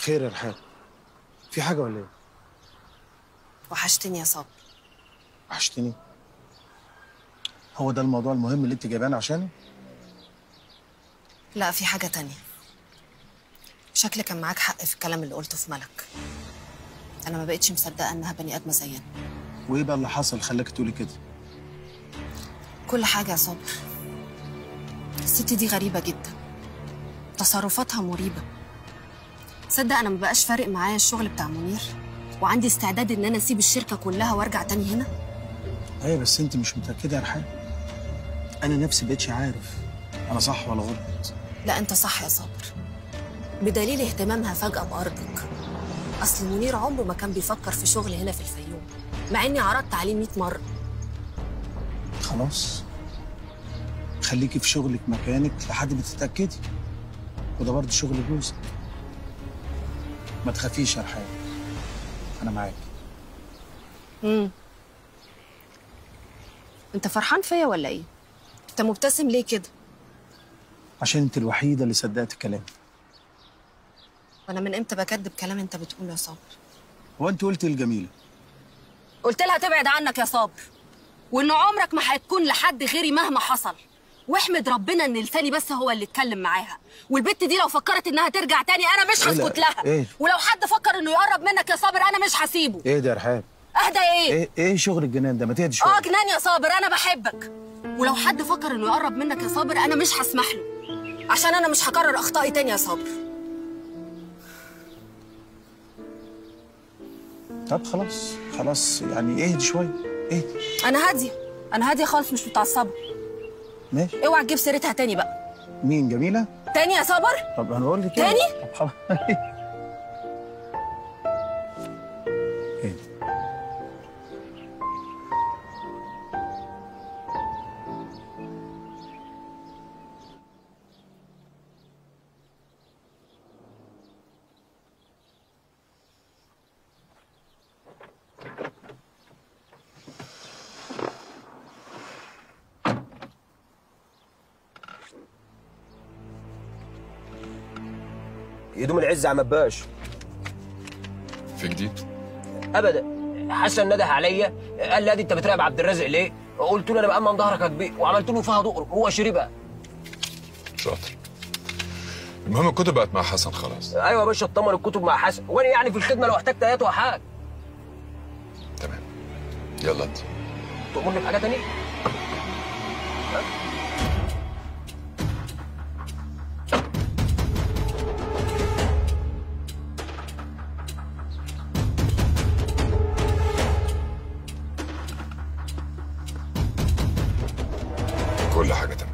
خير يا رحاب في حاجه ولا ايه وحشتني يا صابر وحشتني هو ده الموضوع المهم اللي انت جايبانه عشانه لا في حاجة تانية شكل كان معاك حق في الكلام اللي قلته في ملك أنا ما بقتش مصدقة إنها بني آدمة زينا وايه بقى اللي حصل خلاك تقولي كده كل حاجة يا صابر الست دي غريبة جدا تصرفاتها مريبة تصدق أنا ما بقاش فارق معايا الشغل بتاع منير وعندي استعداد إن أنا أسيب الشركة كلها وأرجع تاني هنا ايوه بس انت مش متاكده يا رحاب انا نفسي بقتش عارف انا صح ولا غلط لا أنت صح يا صابر بدليل اهتمامها فجأة بأرضك أصل منير عمره ما كان بيفكر في شغل هنا في الفيوم مع إني عرضت عليه 100 مرة خلاص خليكي في شغلك مكانك لحد ما تتاكدي وده برضه شغل جوزك ما تخافيش يا رحاب انا معاك امم أنت فرحان فيا ولا إيه؟ أنت مبتسم ليه كده؟ عشان انت الوحيده اللي صدقت كلامي وأنا من إمتى بكذب كلام أنت بتقوله يا صابر؟ هو انت قلتي الجميله قلت لها تبعد عنك يا صابر وان عمرك ما هتكون لحد غيري مهما حصل واحمد ربنا ان لساني بس هو اللي اتكلم معاها والبت دي لو فكرت انها ترجع تاني انا مش إيه لا، هسكت لها إيه؟ ولو حد فكر انه يقرب منك يا صابر انا مش هسيبه ايه ده يا رحاب اهدى ايه ايه ايه شغل الجنان ده ما تهدي شويه اه جنان يا صابر انا بحبك ولو حد فكر انه يقرب منك يا صابر انا مش هسمح له عشان انا مش هكرر اخطائي تاني يا صابر طب خلاص خلاص يعني اهدي شويه اهدي انا هاديه انا هاديه خالص مش متعصبه ماشي اوعى تجيب سيرتها تاني بقى مين جميله تاني يا صابر طب انا بقول لك إيه؟ تاني؟ طب خلاص اهدي يدوم العز عم باش في جديد ابدا حسن نده عليا قال لي ادي انت بتراقب عبد الرازق ليه؟ قلت له انا بامن ظهرك يا كبير وعملت له فيها دقر هو شربها شاطر المهم الكتب بقت مع حسن خلاص ايوه يا باشا اطمن الكتب مع حسن وانا يعني في الخدمه لو احتجت ايات وحاجه تمام يلا انت تؤمرني بحاجه تانية؟ كل حاجه تمام